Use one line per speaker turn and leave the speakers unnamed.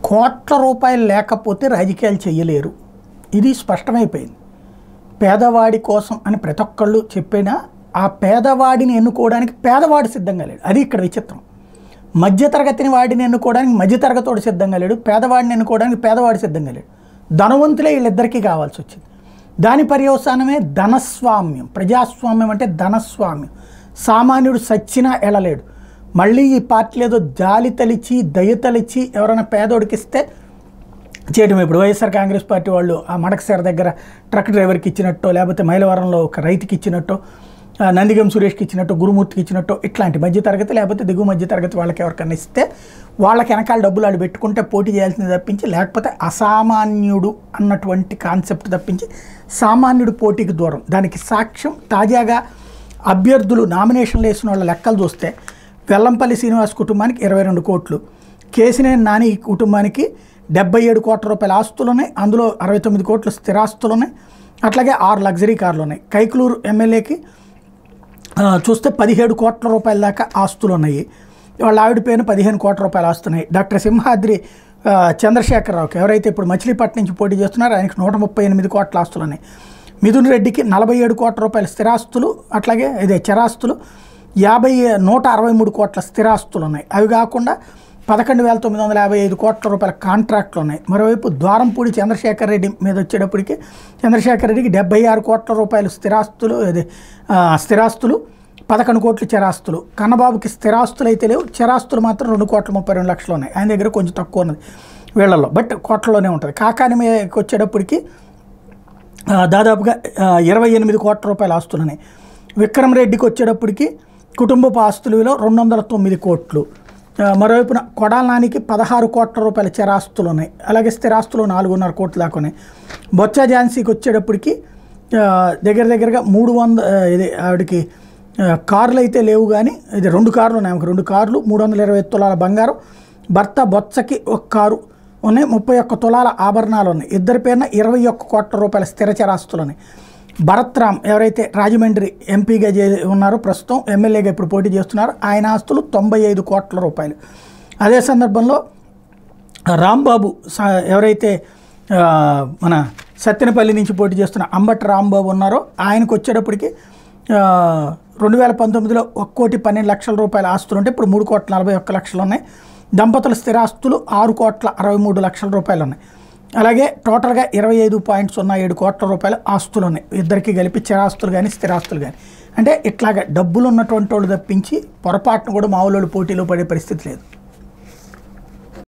కోట్ల రూపాయలు లేకపోతే రాజకీయాలు చేయలేరు ఇది స్పష్టమైపోయింది పేదవాడి కోసం అని ప్రతి ఒక్కళ్ళు చెప్పినా ఆ పేదవాడిని ఎన్నుకోవడానికి పేదవాడు సిద్ధంగా లేడు అది ఇక్కడ విచిత్రం మధ్యతరగతిని వాడిని ఎన్నుకోవడానికి మధ్యతరగతోడు సిద్ధంగా లేడు పేదవాడిని ఎన్నుకోవడానికి పేదవాడు సిద్ధంగా లేడు ధనవంతులే వీళ్ళిద్దరికీ కావాల్సి వచ్చింది దాని పర్యవసానమే ధనస్వామ్యం ప్రజాస్వామ్యం అంటే ధనస్వామ్యం సామాన్యుడు సచ్చినా ఎడలేడు మళ్ళీ ఈ పార్టీలు ఏదో జాలి తలిచి దయ తలిచి ఎవరైనా పేదోడికి ఇస్తే చేయడం ఇప్పుడు వైఎస్ఆర్ కాంగ్రెస్ పార్టీ వాళ్ళు ఆ మడకసేర దగ్గర ట్రక్ డ్రైవర్కి ఇచ్చినట్టో లేకపోతే మైలవరంలో ఒక రైతుకి ఇచ్చినట్టో ఆ, నందిగం సురేష్కి ఇచ్చినట్టు గురుమూర్తికి ఇచ్చినట్టు ఇట్లాంటి మధ్యతరగతి లేకపోతే దిగువ మధ్యతరగతి వాళ్ళకి ఎవరికైనా ఇస్తే వాళ్ళకి వెనకాల డబ్బులు వాళ్ళు పెట్టుకుంటే పోటీ చేయాల్సింది తప్పించి లేకపోతే అసామాన్యుడు అన్నటువంటి కాన్సెప్ట్ తప్పించి సామాన్యుడు పోటీకి దూరం దానికి సాక్ష్యం తాజాగా అభ్యర్థులు నామినేషన్లు వేసిన వాళ్ళ లెక్కలు చూస్తే వెల్లంపల్లి శ్రీనివాస్ కుటుంబానికి ఇరవై రెండు కోట్లు కేసినేని నాని కుటుంబానికి డెబ్బై ఏడు కోట్ల రూపాయల ఆస్తులు ఉన్నాయి అందులో అరవై తొమ్మిది కోట్ల స్థిరాస్తులు ఉన్నాయి అట్లాగే ఆరు లగ్జరీ కార్లు ఉన్నాయి కైకులూరు ఎమ్మెల్యేకి ఆ, చూస్తే పదిహేడు కోట్ల రూపాయల దాకా ఆస్తులు ఉన్నాయి వాళ్ళ ఆవిడ పేరున పదిహేను కోట్ల రూపాయల ఆస్తులు ఉన్నాయి డాక్టర్ సింహాద్రి ఆ, చంద్రశేఖరరావుకి ఎవరైతే ఇప్పుడు మచిలీపట్నం నుంచి పోటీ చేస్తున్నారో ఆయనకి నూట ముప్పై ఎనిమిది కోట్ల ఆస్తులు ఉన్నాయి మిథున్ రెడ్డికి నలభై ఏడు కోట్ల రూపాయల స్థిరాస్తులు అట్లాగే ఇదే చరాస్తులు యాభై నూట అరవై మూడు కోట్ల స్థిరాస్తులు ఉన్నాయి అవి కాకుండా పదకొండు వేల తొమ్మిది వందల యాభై ఐదు కోట్ల రూపాయల కాంట్రాక్ట్లు ఉన్నాయి మరోవైపు ద్వారంపూడి చంద్రశేఖర్ రెడ్డి మీద వచ్చేటప్పటికి చంద్రశేఖర్ రెడ్డికి డెబ్బై ఆరు కోట్ల రూపాయలు స్థిరాస్తులు ఇది ఆ, స్థిరాస్తులు పదకొండు కోట్లు చరాస్తులు కన్నబాబుకి స్థిరాస్తులు అయితే లేవు చరాస్తులు మాత్రం రెండు కోట్ల ముప్పై రెండు లక్షలు ఉన్నాయి ఆయన దగ్గర కొంచెం తక్కువ ఉన్నది వీళ్ళల్లో బట్ కోట్లలోనే ఉంటుంది కాకాని మీదకి వచ్చేటప్పటికి ఆ, దాదాపుగా ఆ, ఇరవై ఎనిమిది కోట్ల రూపాయల ఆస్తులు ఉన్నాయి విక్రమ్ రెడ్డికి వచ్చేటప్పటికి కుటుంబపు ఆస్తుల విలువ రెండు వందల తొమ్మిది కోట్లు ఆ, మరోవైపున కొడాల నానికి పదహారు కోట్ల రూపాయల చరాస్తులు ఉన్నాయి అలాగే స్థిరాస్తులు నాలుగున్నర కోట్లు దాకా ఉన్నాయి బొత్స ఝాన్సీకి వచ్చేటప్పటికి ఆ, దగ్గర దగ్గరగా మూడు వంద ఆ, ఇది ఆవిడకి ఆ, కార్లు అయితే లేవు కానీ ఇది రెండు కార్లు ఉన్నాయి ఆమెకు రెండు కార్లు మూడు వందల ఇరవై తులాల బంగారం భర్త బొత్సకి ఒక కారు ఉన్నాయి ముప్పై ఒక్క తులాల ఆభరణాలు ఉన్నాయి ఇద్దరి పేరున ఇరవై ఒక్క కోట్ల రూపాయల స్థిర చరాస్తులు ఉన్నాయి భరత్ రామ్ ఎవరైతే రాజమండ్రి ఎంపీగా చే ఉన్నారో ప్రస్తుతం ఎమ్మెల్యేగా ఇప్పుడు పోటీ చేస్తున్నారో ఆయన ఆస్తులు తొంభై ఐదు కోట్ల రూపాయలు అదే సందర్భంలో రాంబాబు స- ఎవరైతే ఆ, మన సత్తెనపల్లి నుంచి పోటీ చేస్తున్న అంబటి రాంబాబు ఉన్నారో ఆయనకు వచ్చేటప్పటికి ఆ, రెండు వేల పంతొమ్మిదిలో ఒక కోటి పన్నెండు లక్షల రూపాయల ఆస్తులు ఉంటే ఇప్పుడు మూడు కోట్ల నలభై ఒక్క లక్షలు ఉన్నాయి దంపతుల స్థిరాస్తులు ఆరు కోట్ల అరవై మూడు లక్షల రూపాయలు ఉన్నాయి అలాగే టోటల్గా ఇరవై ఐదు పాయింట్ సున్నా ఏడు కోట్ల రూపాయల ఆస్తులు ఉన్నాయి ఇద్దరికి కలిపి చిరాస్తులు కానీ స్థిరాస్తులు కానీ అంటే ఇట్లాగా డబ్బులు ఉన్నటువంటి వాళ్ళు తప్పించి పొరపాటును కూడా మామూలు వాళ్ళు పోటీలో పడే పరిస్థితి లేదు